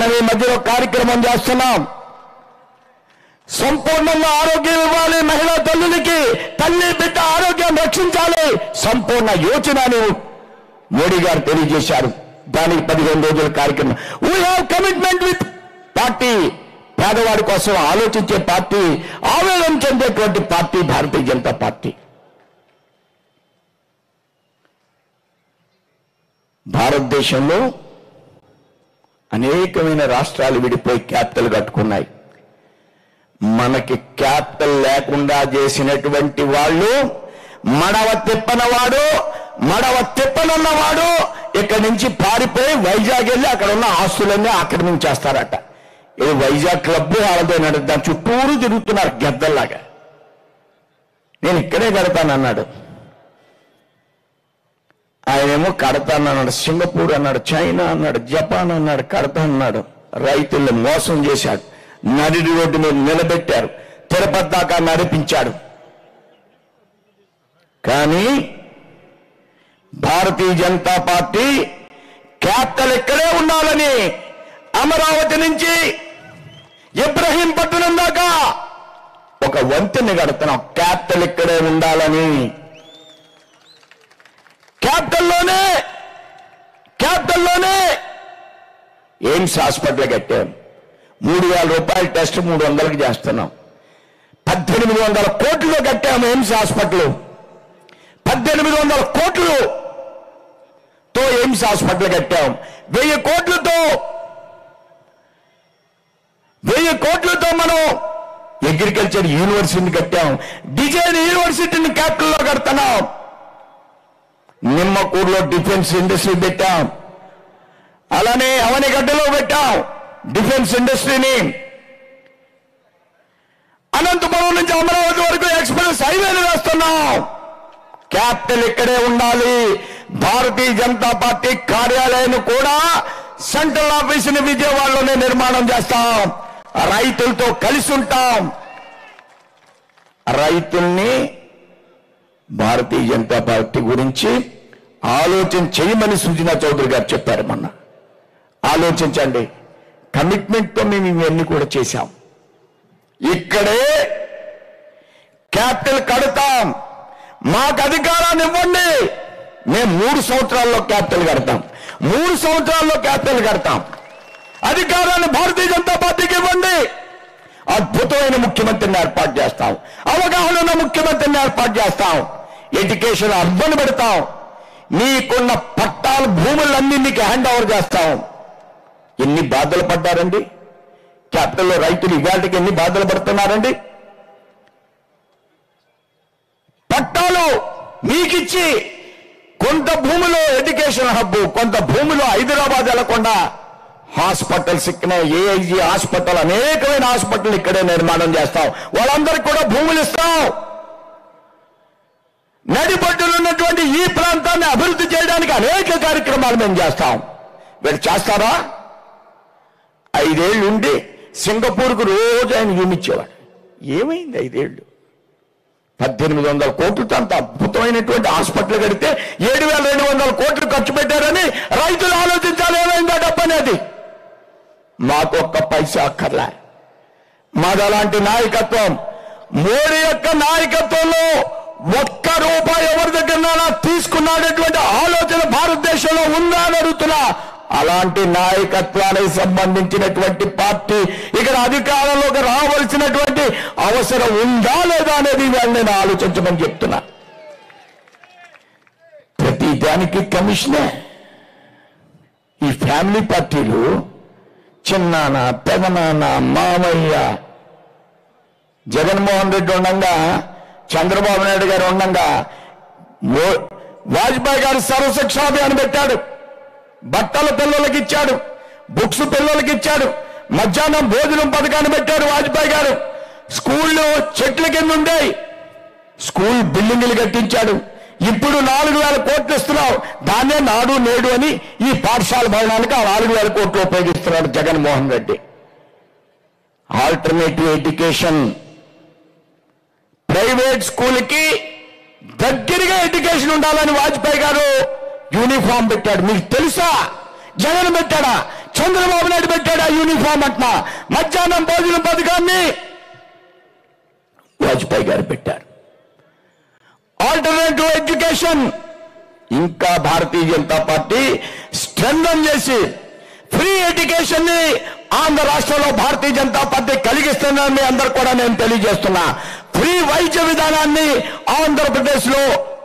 మనం ఈ మధ్యలో కార్యక్రమం చేస్తున్నాం సంపూర్ణంగా ఆరోగ్యం ఇవ్వాలి మహిళా తల్లులకి తల్లి బిడ్డ ఆరోగ్యం రక్షించాలి సంపూర్ణ యోచన అని మోడీ గారు తెలియజేశారు దానికి పదిహేను రోజుల కార్యక్రమం we have commitment with party పేదవాడి కోసం ఆలోచించే పార్టీ ఆవేదన చెందేటువంటి పార్టీ భారతీయ జనతా పార్టీ భారతదేశంలో అనేకమైన రాష్ట్రాలు విడిపోయి క్యాపిటల్ కట్టుకున్నాయి మనకి క్యాపిటల్ లేకుండా చేసినటువంటి వాళ్ళు మడవ తిప్పనవాడు మడవ తిప్పనున్నవాడు ఇక్కడి నుంచి పారిపోయి వైజాగ్ వెళ్ళి అక్కడ ఉన్న ఆస్తులన్నీ ఆక్రమించేస్తారట ఇది వైజాగ్ క్లబ్ వాళ్ళతో నడుద్దాం చుట్టూరు తిరుగుతున్నారు గెద్దల్లాగా నేను ఇక్కడే కడతానన్నాడు ఆయనేమో కడతానన్నాడు సింగపూర్ అన్నాడు చైనా అన్నాడు జపాన్ అన్నాడు కడతా అన్నాడు రైతుల్ని మోసం చేశాడు నడి రోడ్డు మీద నిలబెట్టారు తిరుపతి దాకా నడిపించాడు కానీ భారతీయ జనతా పార్టీ క్యాపిటల్ ఇక్కడే ఉండాలని అమరావతి నుంచి ఇబ్రహీంపట్నం దాకా ఒక వంతెన కడుతున్నాం క్యాపిటల్ ఇక్కడే ఉండాలని క్యాపిటల్లోనే క్యాపిటల్లోనే ఎయిమ్స్ హాస్పిటల్ కట్టాం మూడు వేల రూపాయల టెస్ట్ మూడు వందలకు చేస్తున్నాం పద్దెనిమిది వందల కోట్లు కట్టాము ఎయిమ్స్ హాస్పిటల్ పద్దెనిమిది వందల కోట్లు తో ఎయిమ్స్ హాస్పిటల్ కట్టాం వెయ్యి కోట్లతో వెయ్యి కోట్లతో మనం అగ్రికల్చర్ యూనివర్సిటీని కట్టాం డిజైన్ యూనివర్సిటీని క్యాపిటల్లో కడుతున్నాం నిమ్మకూరులో డిఫెన్స్ ఇండస్ట్రీ పెట్టాం అలానే అవనిగడ్డలో పెట్టాం డిఫెన్స్ ఇండస్ట్రీని అనంతపురం నుంచి అమరావతి వరకు ఎక్స్ప్రెస్ హైవేలు వేస్తున్నాం క్యాపిటల్ ఇక్కడే ఉండాలి భారతీయ జనతా పార్టీ కార్యాలయాన్ని కూడా సెంట్రల్ ఆఫీసుని విజయవాడలోనే నిర్మాణం చేస్తాం రైతులతో కలిసి ఉంటాం రైతుల్ని భారతీయ జనతా పార్టీ గురించి ఆలోచన చేయమని సుజనా చౌదరి గారు చెప్పారు మొన్న ఆలోచించండి కమిట్మెంట్తో మేము ఇవన్నీ కూడా చేశాం ఇక్కడే క్యాపిటల్ కడతాం మాకు అధికారాన్ని ఇవ్వండి మేము మూడు సంవత్సరాల్లో క్యాపిటల్ కడతాం మూడు సంవత్సరాల్లో క్యాపిటల్ కడతాం అధికారాన్ని భారతీయ జనతా పార్టీకి ఇవ్వండి అద్భుతమైన ముఖ్యమంత్రిని ఏర్పాటు చేస్తాం అవగాహన ఉన్న ముఖ్యమంత్రిని ఏర్పాటు చేస్తాం ఎడ్యుకేషన్ అర్బన్ పెడతాం మీకున్న పట్టాల భూములన్నీ మీకు హ్యాండ్ ఓవర్ చేస్తాం ఎన్ని బాధలు పడ్డారండి క్యాపిటల్లో రైతులు ఇవాళకి ఎన్ని బాధలు పడుతున్నారండి పట్టాలు మీకిచ్చి కొంత భూమిలో ఎడ్యుకేషన్ హబ్ కొంత భూమిలో హైదరాబాద్ వెళ్లకుండా హాస్పిటల్స్ ఇక్కడ ఏఐజీ హాస్పిటల్ అనేకమైన హాస్పిటల్ ఇక్కడే నిర్మాణం చేస్తాం వాళ్ళందరికీ కూడా భూములు ఇస్తాం నడిపట్టులు ఉన్నటువంటి ఈ ప్రాంతాన్ని అభివృద్ధి చేయడానికి అనేక కార్యక్రమాలు మేము చేస్తాం వీళ్ళు చేస్తారా ఐదేళ్లు ఉండి సింగపూర్కు రోజు ఆయన చూపించేవాడు ఏమైంది ఐదేళ్లు పద్దెనిమిది వందల కోట్లతో అంత అద్భుతమైనటువంటి హాస్పిటల్ కడితే ఏడు వేల రెండు వందల కోట్లు ఖర్చు పెట్టారని రైతులు ఆలోచించాలి ఏమైందా డబ్బు అనేది మాకు ఒక్క పైసా అక్కర్లే మాది అలాంటి నాయకత్వం మోడీ యొక్క నాయకత్వంలో ఒక్క రూపాయి ఎవరి దగ్గర తీసుకున్నాడటువంటి ఆలోచన భారతదేశంలో ఉందా అని అడుగుతున్నా అలాంటి నాయకత్వానికి సంబంధించినటువంటి పార్టీ ఇక్కడ అధికారంలోకి రావాల్సినటువంటి అవసరం ఉందా లేదా అనేది ఇవాళ నేను ఆలోచించమని చెప్తున్నా ప్రతి దానికి కమిషనే ఈ ఫ్యామిలీ పార్టీలు చిన్నాన్న పెదనాన్న మామయ్య జగన్మోహన్ రెడ్డి ఉండంగా చంద్రబాబు నాయుడు గారు ఉండంగా మో- వాజ్పేయి గారు సర్వశిక్షాభియాన్ పెట్టాడు బట్టల పిల్లలకి ఇచ్చాడు బుక్స్ పిల్లలకి ఇచ్చాడు మధ్యాహ్నం భోజనం పథకాన్ని పెట్టాడు వాజ్పేయి గారు స్కూల్లో చెట్ల కింద ఉండేవి స్కూల్ బిల్డింగులు కట్టించాడు ఇప్పుడు నాలుగు వేల కోట్లు ఇస్తున్నావు దాన్నే నాడు నేడు అని ఈ పాఠశాల భవనానికి ఆ నాలుగు వేల కోట్లు ఉపయోగిస్తున్నాడు Jaganmohan Reddy alternative education private స్కూల్కి దగ్గరగా ఎడ్యుకేషన్ ఉండాలని వాజ్పేయి గారు యూనిఫామ్ పెట్టాడు మీకు తెలుసా జగన్ పెట్టాడా చంద్రబాబు నాయుడు పెట్టాడు ఆ యూనిఫామ్ అంట మధ్యాహ్నం భోజనం పథకాన్ని వాజ్పేయి గారు పెట్టారు ఆల్టర్నేటివ్ ఎడ్యుకేషన్ ఇంకా భారతీయ జనతా పార్టీ స్ట్రెంగ్ చేసి ఫ్రీ ఎడ్యుకేషన్ ని ఆంధ్ర రాష్ట్రంలో భారతీయ జనతా పార్టీ కలిగిస్తుందని మీ అందరు కూడా నేను తెలియజేస్తున్నా ఫ్రీ వైద్య విధానాన్ని ఆంధ్రప్రదేశ్ లో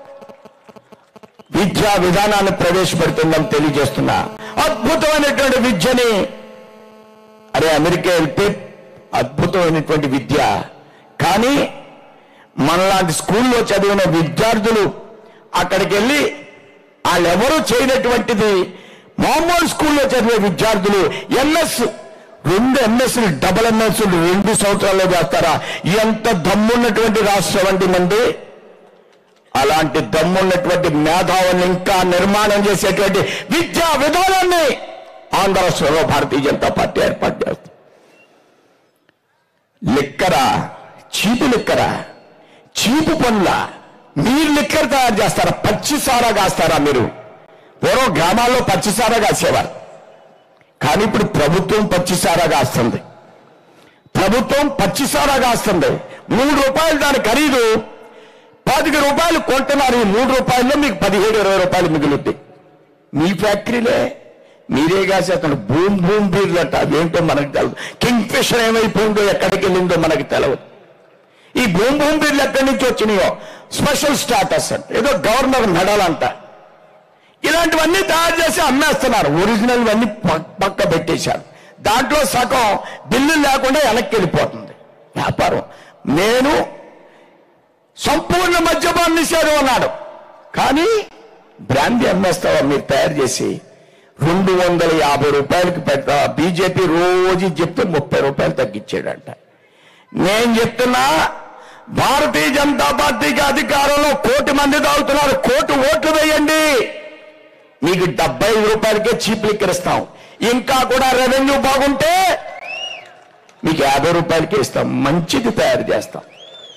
విద్యా విధానాన్ని ప్రవేశపెడుతుందని తెలియజేస్తున్నా అద్భుతమైనటువంటి విద్యని అరే అమెరికా వెళ్తే అద్భుతమైనటువంటి విద్య కానీ మనలాంటి స్కూల్లో చదివిన విద్యార్థులు అక్కడికి వెళ్ళి వాళ్ళెవరూ చేయనటువంటిది మామూలు స్కూల్లో చదివే విద్యార్థులు ఎంఎస్ రెండు ఎంఎస్ డబల్ ఎంఎస్ రెండు సంవత్సరాల్లో చేస్తారా ఎంత దమ్మున్నటువంటి రాష్ట్రం అండి మంది అలాంటి దమ్మున్నటువంటి మేధావుల్ని ఇంకా నిర్మాణం చేసేటువంటి విద్యా విధానాన్ని ఆంధ్ర రాష్ట్రంలో భారతీయ జనతా పార్టీ ఏర్పాటు చేస్తుంది లిక్కర చీపు లిక్కర చీపు పనుల మీరు లిక్కర్ తయారు చేస్తారా పచ్చి సారా కాస్తారా మీరు పూర్వం గ్రామాల్లో పచ్చి సారా కాసేవారు కానీ ఇప్పుడు ప్రభుత్వం పచ్చి సారా కాస్తుంది ప్రభుత్వం పచ్చి సారా కాస్తుంది మూడు రూపాయలు దాని ఖరీదు పాతిక రూపాయలు కొంటున్నారు ఈ మూడు రూపాయల్లో మీకు పదిహేడు ఇరవై రూపాయలు మిగులుద్ది మీ ఫ్యాక్టరీలే మీరే కాసేస్తాడు భూమ్ భూమ్ బీర్లు అంట అవేంటో మనకు తెలియదు కింగ్ ఫిషర్ ఏమైపోయిందో ఎక్కడికి వెళ్ళిందో మనకి తెలియదు ఈ భూమ్ భూమ్ బీర్లు ఎక్కడి నుంచి వచ్చినాయో స్పెషల్ స్టాటస్ అంట ఏదో గవర్నర్ మెడల్ అంట ఇలాంటివన్నీ తయారు చేసి అమ్మేస్తున్నారు ఒరిజినల్ అన్ని పక్క పెట్టేశారు దాంట్లో సగం బిల్లు లేకుండా వెనక్కి వెళ్ళిపోతుంది వ్యాపారం నేను సంపూర్ణ మద్యపాన నిషేధం అన్నాడు కానీ బ్రాందీ అమ్మేస్తావా మీరు తయారు చేసి రెండు వందల యాభై రూపాయలకి పెడతా బీజేపీ రోజు చెప్తే ముప్పై రూపాయలు తగ్గించాడంట నేను చెప్తున్నా భారతీయ జనతా పార్టీకి అధికారంలో కోటి మంది తాగుతున్నారు కోటి ఓట్లు వేయండి మీకు డెబ్బై ఐదు రూపాయలకే చీప్ లిక్కర్ ఇస్తాం ఇంకా కూడా రెవెన్యూ బాగుంటే మీకు యాభై రూపాయలకే ఇస్తాం మంచిది తయారు చేస్తాం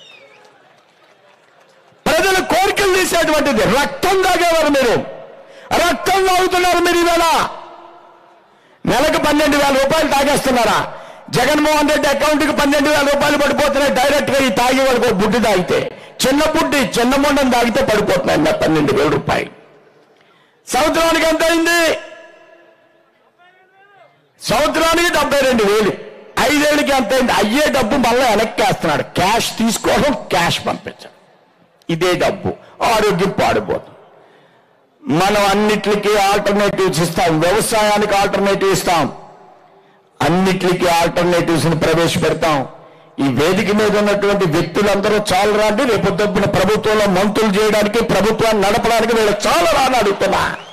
ప్రజల కోరికలు తీసేటువంటిది రక్తం తాగేవారు మీరు రక్తం తాగుతున్నారు మీరు ఈవేళ నెలకు పన్నెండు వేల రూపాయలు తాగేస్తున్నారా జగన్మోహన్ రెడ్డి అకౌంట్ కి పన్నెండు వేల రూపాయలు పడిపోతున్నాయి డైరెక్ట్ గా ఈ తాగే వాళ్ళకి ఒక బుడ్డి తాగితే చిన్న బుడ్డి చిన్న మొండం తాగితే పడిపోతున్నాయి నా పన్నెండు వేల రూపాయలు సంవత్సరానికి ఎంత అయింది సంవత్సరానికి డెబ్బై రెండు వేలు ఐదేళ్ళకి ఎంత అయింది అయ్యే డబ్బు మళ్ళీ వెనక్కి వేస్తున్నాడు క్యాష్ తీసుకోవడం క్యాష్ పంపించడం ఇదే డబ్బు ఆరోగ్యం పాడిపోతుంది మనం అన్నిటికీ ఆల్టర్నేటివ్స్ ఇస్తాం వ్యవసాయానికి ఆల్టర్నేటివ్ ఇస్తాం అన్నిటికీ ఆల్టర్నేటివ్స్ ని ప్రవేశపెడతాం ఈ వేదిక మీద ఉన్నటువంటి వ్యక్తులందరూ చాలా రాండి రేపు పొద్దున్న ప్రభుత్వంలో మంత్రులు చేయడానికి ప్రభుత్వాన్ని నడపడానికి వీళ్ళు చాలా రాని అడుగుతున్నా